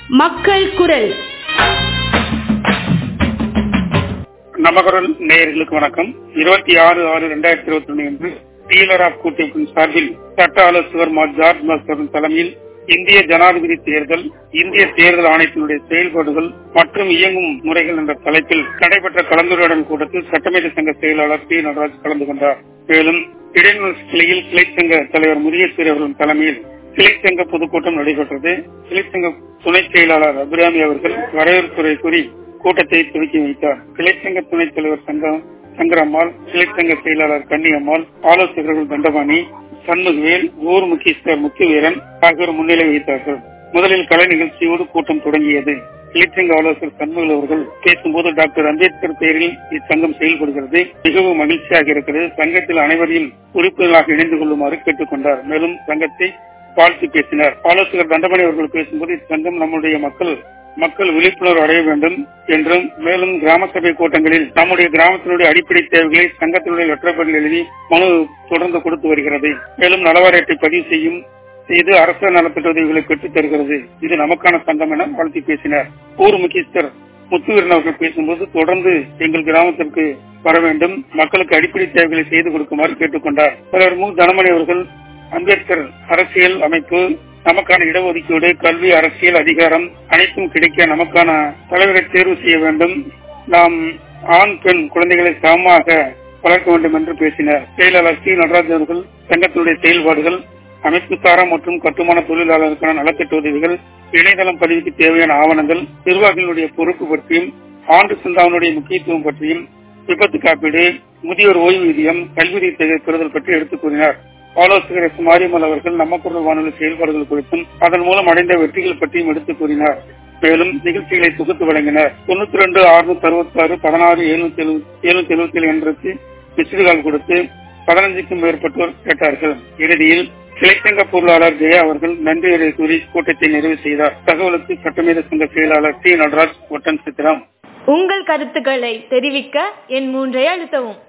மக்கள் குரல் நமகரல் நேயர்களுக்கு வணக்கம் இருபத்தி ஆறு ஆறு இரண்டாயிரத்தி இருபத்தி ஒன்று அன்று டீலர் ஆஃப் கூட்டமைப்பின் சார்பில் சட்ட ஆலோசகர் மா ஜார்ஜ் மாஸ்டரின் தலைமையில் இந்திய ஜனாதிபதி தேர்தல் இந்திய தேர்தல் ஆணையத்தினுடைய செயல்பாடுகள் மற்றும் இயங்கும் முறைகள் என்ற தலைப்பில் நடைபெற்ற கலந்துரையாடல் கூட்டத்தில் சட்டமேதை சங்க செயலாளர் டி நடராஜ் கலந்து கொண்டார் மேலும் இடைநிலை கிளையில் கிளை சங்க தலைவர் முருகேஸ்வரி அவர்களின் தலைமையில் கிளை சங்க பொதுக்கூட்டம் நடைபெற்றது கிளை சங்க துணை செயலாளர் அபிராமி அவர்கள் வரவேற்புரை கூறி கூட்டத்தை துவக்கி வைத்தார் கிளைச்சங்க துணைத் தலைவர் சங்கம் சங்கரம்மாள் கிளைச்சங்க செயலாளர் கன்னியம்மாள் ஆலோசகர்கள் தண்டபாணி சண்முகவேல் ஊர் முக்கியஸ்தர் முத்துவீரன் ஆகியோர் முன்னிலை வைத்தார்கள் முதலில் கலை நிகழ்ச்சியோடு கூட்டம் தொடங்கியது கிளைச்சங்க ஆலோசகர் சண்முகல் அவர்கள் பேசும்போது டாக்டர் அம்பேத்கர் பெயரில் இச்சங்கம் செயல்படுகிறது மிகவும் மகிழ்ச்சியாக இருக்கிறது சங்கத்தில் அனைவரையும் உறுப்பினர்களாக இணைந்து கொள்ளுமாறு கேட்டுக் கொண்டார் மேலும் சங்கத்தை வாழ்த்து பேசினார் ஆலோசகர் தண்டபாணி அவர்கள் பேசும்போது இச்சங்கம் நம்முடைய மக்கள் மக்கள் விழிப்புணர்வு அடைய வேண்டும் என்றும் மேலும் கிராம சபை கூட்டங்களில் நம்முடைய கிராமத்தினுடைய அடிப்படை தேவைகளை சங்கத்தினுடைய லெட்டர்படியில் எழுதி மனு தொடர்ந்து கொடுத்து வருகிறது மேலும் நலவாரியத்தை பதிவு செய்யும் செய்து அரசு நலத்திட்ட உதவிகளை பெற்றுத் தருகிறது இது நமக்கான சங்கம் என வாழ்த்தி பேசினார் ஊர் முக்கியஸ்தர் முத்துவீரன் அவர்கள் பேசும்போது தொடர்ந்து எங்கள் கிராமத்திற்கு வர வேண்டும் மக்களுக்கு அடிப்படை தேவைகளை செய்து கொடுக்குமாறு கேட்டுக்கொண்டார் தலைவர் மு தனமணி அவர்கள் அம்பேத்கர் அரசியல் அமைப்பு நமக்கான இடஒதுக்கீடு கல்வி அரசியல் அதிகாரம் அனைத்தும் கிடைக்க நமக்கான தலைவரை தேர்வு செய்ய வேண்டும் நாம் ஆண் பெண் குழந்தைகளை சமமாக வளர்க்க வேண்டும் என்று பேசினார் செயலாளர் சி நடராஜ் அவர்கள் சங்கத்தினுடைய செயல்பாடுகள் அமைப்பு சாரா மற்றும் கட்டுமான தொழிலாளர்களுக்கான நலத்திட்ட உதவிகள் இணையதளம் பதிவுக்கு தேவையான ஆவணங்கள் நிர்வாகிகளுடைய பொறுப்பு பற்றியும் ஆண்டு சந்தாவனுடைய முக்கியத்துவம் பற்றியும் விபத்து காப்பீடு முதியோர் ஓய்வூதியம் கல்வி பெறுதல் பற்றி எடுத்துக் கூறினார் ஆலோசகர் எஸ் மாரியம்மல் அவர்கள் நம்ம குரல் வானொலி செயல்பாடுகள் குறித்தும் அதன் மூலம் அடைந்த வெற்றிகள் பற்றியும் எடுத்துக் கூறினார் மேலும் நிகழ்ச்சிகளை தொகுத்து வழங்கினர் தொண்ணூத்தி ரெண்டு அறுநூத்தி அறுபத்தி ஆறு பதினாறு எழுநூத்தி எழுநூத்தி எழுபத்தி ஏழு என்றுக்கு மிஸ்டுகால் கொடுத்து பதினஞ்சுக்கும் மேற்பட்டோர் கேட்டார்கள் இறுதியில் கிளைச்சங்க பொருளாளர் ஜெயா அவர்கள் நன்றி கூறி கூட்டத்தை நிறைவு செய்தார் தகவலுக்கு சட்டமேத சங்க செயலாளர் டி நடராஜ் ஒட்டன் சித்திரம் உங்கள் கருத்துக்களை தெரிவிக்க என் மூன்றை அழுத்தவும்